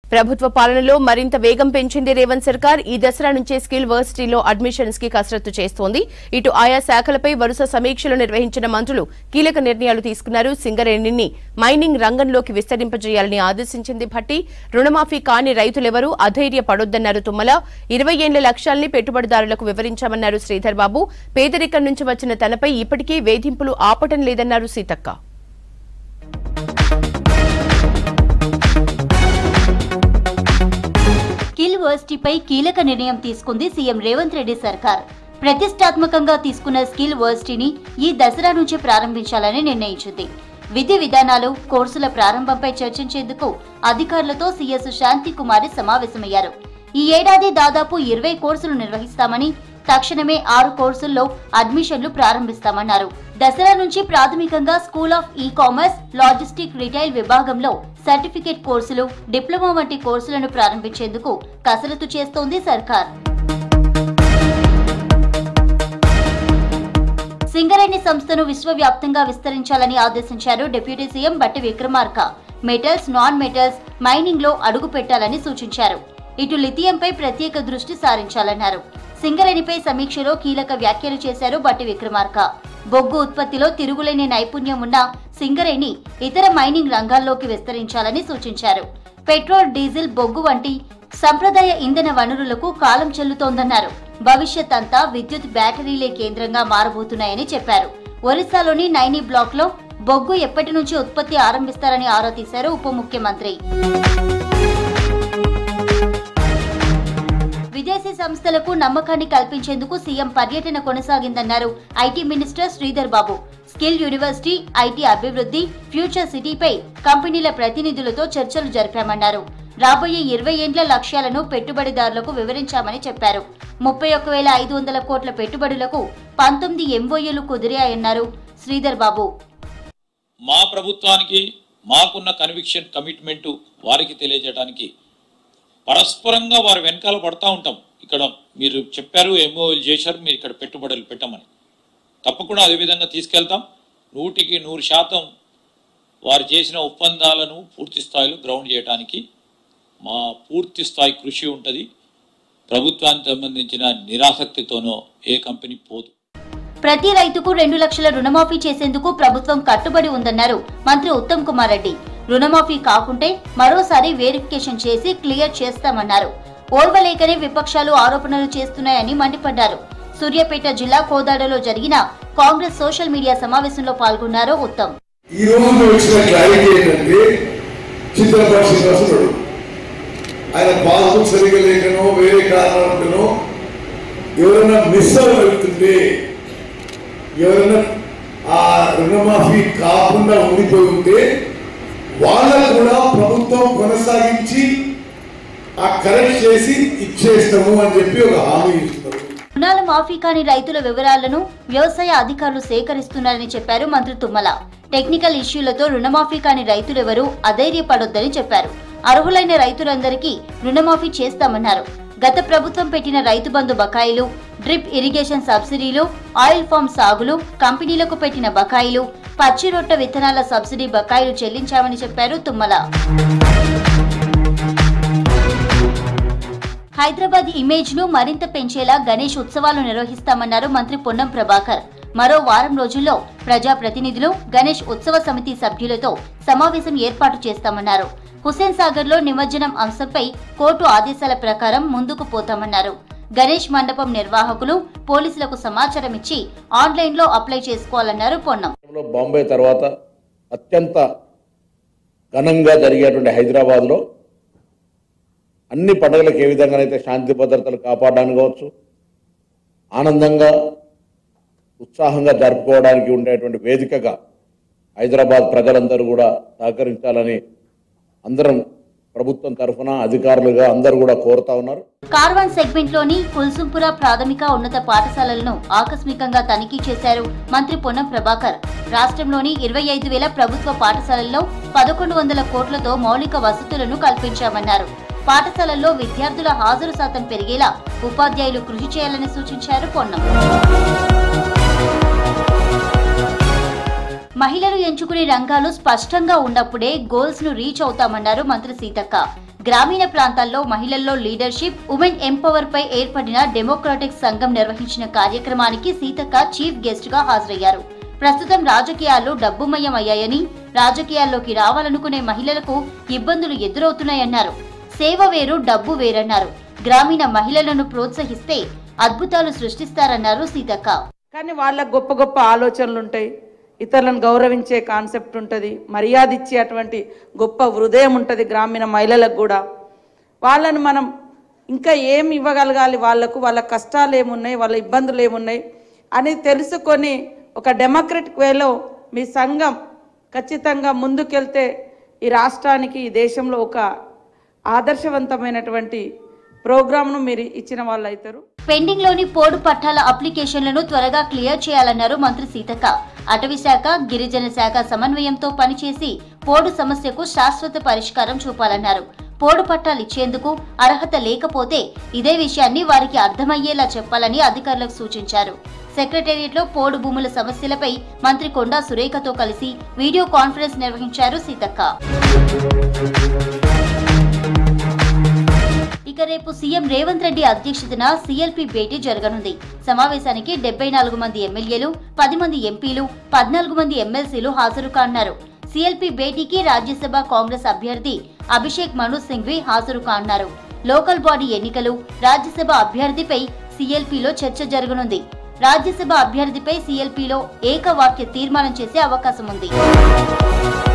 ప్రభుత్వ పాలనలో మరింత వేగం పెంచింది రేవంత్ సర్కార్ ఈ దసరా నుంచే స్కిల్ వర్సిటీలో అడ్మిషన్స్ కి కసరత్తు చేస్తోంది ఇటు ఆయా శాఖలపై వరుస సమీక్షలు నిర్వహించిన మంత్రులు కీలక నిర్ణయాలు తీసుకున్నారు సింగరేణిని మైనింగ్ రంగంలోకి విస్తరింపజేయాలని ఆదేశించింది భట్టి రుణమాఫీ కాని రైతులెవరూ అధైర్యపడొద్దన్నారు తుమ్మల ఇరవై ఏళ్ల లక్ష్యాల్ని పెట్టుబడిదారులకు వివరించామన్నారు శ్రీధర్ బాబు పేదరికం నుంచి వచ్చిన తనపై ఇప్పటికీ వేధింపులు ఆపటం లేదన్నారు సీతక్క స్కిల్ వర్సిటీపై కీలక నిర్ణయం తీసుకుంది సీఎం రేవంత్ రెడ్డి సర్కార్ ప్రతిష్టాత్మకంగా తీసుకున్న స్కిల్ వర్సిటీని ఈ దసరా నుంచి ప్రారంభించాలని నిర్ణయించింది విధి విధానాలు కోర్సుల ప్రారంభంపై చర్చించేందుకు అధికారులతో సీఎస్ శాంతి కుమారి సమావేశమయ్యారు ఈ ఏడాది దాదాపు ఇరవై కోర్సులు నిర్వహిస్తామని తక్షణమే ఆరు కోర్సుల్లో అడ్మిషన్లు ప్రారంభిస్తామన్నారు దసరా నుంచి ప్రాథమికంగా school of e commerce logistic retail విభాగంలో సర్టిఫికేట్ కోర్సులు డిప్లొమా వంటి కోర్సులను ప్రారంభించేందుకు కసరత్తు చేస్తోంది సర్కార్ సింగరేణి సంస్థను విశ్వవ్యాప్తంగా విస్తరించాలని ఆదేశించారు deputy CM Bhatti Vikramarka metals non metals mining లో అడుగు పెట్టాలని సూచించారు ఇటు లిథియంపై ప్రత్యేక దృష్టి సారించాలన్నారు సింగరేణిపై సమీక్షలో కీలక వ్యాఖ్యలు చేశారు బట్టి విక్రమార్క బొగ్గు ఉత్పత్తిలో తిరుగులేని నైపుణ్యం ఉన్న సింగరేణి ఇతర మైనింగ్ రంగాల్లోకి విస్తరించాలని సూచించారు పెట్రోల్ డీజిల్ బొగ్గు వంటి సంప్రదాయ ఇంధన వనరులకు కాలం చెల్లుతోందన్నారు భవిష్యత్ అంతా విద్యుత్ బ్యాటరీలే కేంద్రంగా మారబోతున్నాయని చెప్పారు ఒరిస్సాలోని నైని బ్లాక్ లో బొగ్గు ఎప్పటి నుంచి ఉత్పత్తి ఆరంభిస్తారని ఆరా తీశారు ఉప ముఖ్యమంత్రి విదేశీ సంస్థలకు నమ్మకాన్ని కల్పించేందుకు సీఎం పర్యటన కొనసాగిందన్నారు IT minister Sridhar Babu skill university IT అభివృద్ధి ఫ్యూచర్ సిటీపై కంపెనీల ప్రతినిధులతో చర్చలు జరిపామన్నారు రాబోయే ఇరవై ఏండ్ల లక్ష్యాలను పెట్టుబడిదారులకు వివరించామని చెప్పారు ముప్పై ఒక్క వేల ఐదు వందల కోట్ల పెట్టుబడులకు పంతొమ్మిది ఎంఓయూలు కుదిరాయన్నారు శ్రీధర్ బాబు మా ప్రభుత్వానికి మాకున్న కన్విక్షన్ కమిట్మెంట్ వారికి తెలియజేయడానికి పరస్పరంగా వారి వెనకాల పడతా ఉంటాం ఇక్కడ మీరు చెప్పారు ఎంఓఎల్ చేశారు మీరు ఇక్కడ పెట్టుబడులు పెట్టమని తప్పకుండా అదే విధంగా తీసుకెళ్తాం నూటికి నూరు శాతం వారు చేసిన ఒప్పందాలను పూర్తి స్థాయిలో గ్రౌండ్ చేయడానికి మా పూర్తి స్థాయి కృషి ఉంటుంది ప్రభుత్వానికి సంబంధించిన నిరాసక్తితోనో ఏ కంపెనీ పోదు ప్రతి రైతుకు రెండు లక్షల రుణమాఫీ చేసేందుకు ప్రభుత్వం కట్టుబడి ఉందన్నారు మంత్రి ఉత్తమ్ కుమార్ రెడ్డి రుణమాఫీ కాకుంటే మరోసారి వెరిఫికేషన్ చేసి క్లియర్ చేస్తామన్నారు ఓర్వలేకనే విపక్షాలు ఆరోపణలు చేస్తున్నాయని మండిపడ్డారు సూర్యాపేట జిల్లా కోదాడలో జరిగిన కాంగ్రెస్ సోషల్ మీడియా సమావేశంలో పాల్గొన్నారు ఉత్తమ్ ఈ రోజు వచ్చిన క్లారిటీ ఏంటంటే చిత్రపట శ్రీనివాసుడు ఆయన పాస్బుక్ సరిగ్గా లేకనో వేరే కారణాలకనో ఎవరైనా మిస్ అవ్వగలుగుతుంటే ఎవరైనా ఆ రుణమాఫీ కాకుండా ఉండిపోయి ఉంటే వాళ్ళకు కూడా ప్రభుత్వం కొనసాగించి ఆ కరెక్ట్ చేసి ఇచ్చేస్తాము అని చెప్పి ఒక హామీ ఇస్తున్నారు రుణాల మాఫీ కాని రైతుల వివరాలను వ్యవసాయ అధికారులు సేకరిస్తున్నారని చెప్పారు మంత్రి తుమ్మల టెక్నికల్ ఇష్యూలతో రుణమాఫీ కాని రైతులెవరూ అధైర్యపడొద్దని చెప్పారు అర్హులైన రైతులందరికీ రుణమాఫీ చేస్తామన్నారు గత ప్రభుత్వం పెట్టిన రైతు బంధు బకాయిలు డ్రిప్ ఇరిగేషన్ సబ్సిడీలు ఆయిల్ ఫామ్ సాగులు కంపెనీలకు పెట్టిన బకాయిలు పచ్చి రొట్ట విత్తనాల సబ్సిడీ బకాయిలు చెల్లించామని చెప్పారు తుమ్మల హైదరాబాద్ ఇమేజ్ ను మరింత పెంచేలా గణేష్ ఉత్సవాలు నిర్వహిస్తామన్నారు మంత్రి పొన్నం ప్రభాకర్ మరో వారం రోజుల్లో ప్రజా ప్రతినిధులు గణేష్ ఉత్సవ సమితి సభ్యులతో సమావేశం ఏర్పాటు చేస్తామన్నారు హుస్సేన్ సాగర్ లో నిమజ్జనం అంశంపై కోర్టు ఆదేశాల ప్రకారం ముందుకు పోతామన్నారు గణేష్ మండపం నిర్వాహకులు పోలీసులకు సమాచారం ఇచ్చి ఆన్లైన్ లో అప్లై చేసుకోవాలన్నారు పొన్నం లో బాంబే తర్వాత అత్యంత ఘనంగా జరిగేటువంటి హైదరాబాద్లో అన్ని పండుగలకు ఏ విధంగానైతే శాంతి భద్రతలు కాపాడడానికి కావచ్చు ఆనందంగా ఉత్సాహంగా జరుపుకోవడానికి ఉండేటువంటి వేదికగా హైదరాబాద్ ప్రజలందరూ కూడా సహకరించాలని అందరం ప్రభుత్వం తరఫున అధికారులుగా అందరూ కూడా కోరుతా ఉన్నారు కార్వాన్ సెగ్మెంట్ లోని కుల్సుంపుర ప్రాథమిక ఉన్నత పాఠశాలలను ఆకస్మికంగా తనిఖీ చేశారు మంత్రి పొన్నం ప్రభాకర్ రాష్ట్రంలోని ఇరవై ఐదు వేల ప్రభుత్వ పాఠశాలల్లో పదకొండు వందల కోట్లతో మౌలిక వసతులను కల్పించామన్నారు పాఠశాలల్లో విద్యార్థుల హాజరు శాతం పెరిగేలా ఉపాధ్యాయులు కృషి చేయాలని సూచించారు పొన్నం మహిళలు ఎంచుకునే రంగాలు స్పష్టంగా ఉన్నప్పుడే గోల్స్ ను రీచ్ అవుతామన్నారు మంత్రి సీతక్క గ్రామీణ ప్రాంతాల్లో మహిళల్లో లీడర్షిప్ ఉమెన్ ఎంపవర్ పై ఏర్పడిన డెమోక్రాటిక్ సంఘం నిర్వహించిన కార్యక్రమానికి సీతక్క చీఫ్ గెస్ట్ గా హాజరయ్యారు ప్రస్తుతం రాజకీయాలు డబ్బుమయమయ్యాయని రాజకీయాల్లోకి రావాలనుకునే మహిళలకు ఇబ్బందులు ఎదురవుతున్నాయన్నారు సేవ వేరు డబ్బు వేరన్నారు గ్రామీణ మహిళలను ప్రోత్సహిస్తే అద్భుతాలు సృష్టిస్తారన్నారు సీతక్క కానీ వాళ్ళకు గొప్ప గొప్ప ఆలోచనలు ఉంటాయి ఇతరులను గౌరవించే కాన్సెప్ట్ ఉంటుంది మర్యాద ఇచ్చే అటువంటి గొప్ప హృదయం ఉంటుంది గ్రామీణ మహిళలకు కూడా వాళ్ళను మనం ఇంకా ఏం ఇవ్వగలగాలి వాళ్ళకు వాళ్ళ కష్టాలు ఏమున్నాయి వాళ్ళ ఇబ్బందులు ఏమున్నాయి అని తెలుసుకొని ఒక డెమోక్రటిక్ వేలో మీ సంఘం ఖచ్చితంగా ముందుకెళ్తే ఈ రాష్ట్రానికి ఈ దేశంలో ఒక ఆదర్శవంతమైనటువంటి ప్రోగ్రామ్ను మీరు ఇచ్చిన వాళ్ళు అవుతారు పెండింగ్ లోని పోడు పట్టాల అప్లికేషన్లను త్వరగా క్లియర్ చేయాలన్నారు మంత్రి సీతక్క అటవీ శాఖ గిరిజన శాఖ సమన్వయంతో పనిచేసి పోడు సమస్యకు శాశ్వత పరిష్కారం చూపాలన్నారు పోడు పట్టాలు ఇచ్చేందుకు అర్హత లేకపోతే ఇదే విషయాన్ని వారికి అర్థమయ్యేలా చెప్పాలని అధికారులకు సూచించారు సెక్రటేరియట్లో పోడు భూముల సమస్యలపై మంత్రి కొండా సురేఖతో కలిసి వీడియో కాన్ఫరెన్స్ నిర్వహించారు సీతక్క ఇక రేపు సీఎం రేవంత్ రెడ్డి అధ్యక్షతన సీఎల్పీ భేటీ జరగనుంది సమావేశానికి డెబ్బై నాలుగు మంది ఎమ్మెల్యేలు పది మంది ఎంపీలు పద్నాలుగు మంది ఎమ్మెల్సీలు హాజరు కానున్నారు సీఎల్పీ భేటీకి రాజ్యసభ కాంగ్రెస్ అభ్యర్థి అభిషేక్ మను సింఘ్వి హాజరు కానున్నారు లోకల్ బాడీ ఎన్నికలు రాజ్యసభ అభ్యర్థిపై సీఎల్పీలో చర్చ జరగనుంది రాజ్యసభ అభ్యర్థిపై సీఎల్పీలో ఏకవాక్య తీర్మానం చేసే అవకాశం ఉంది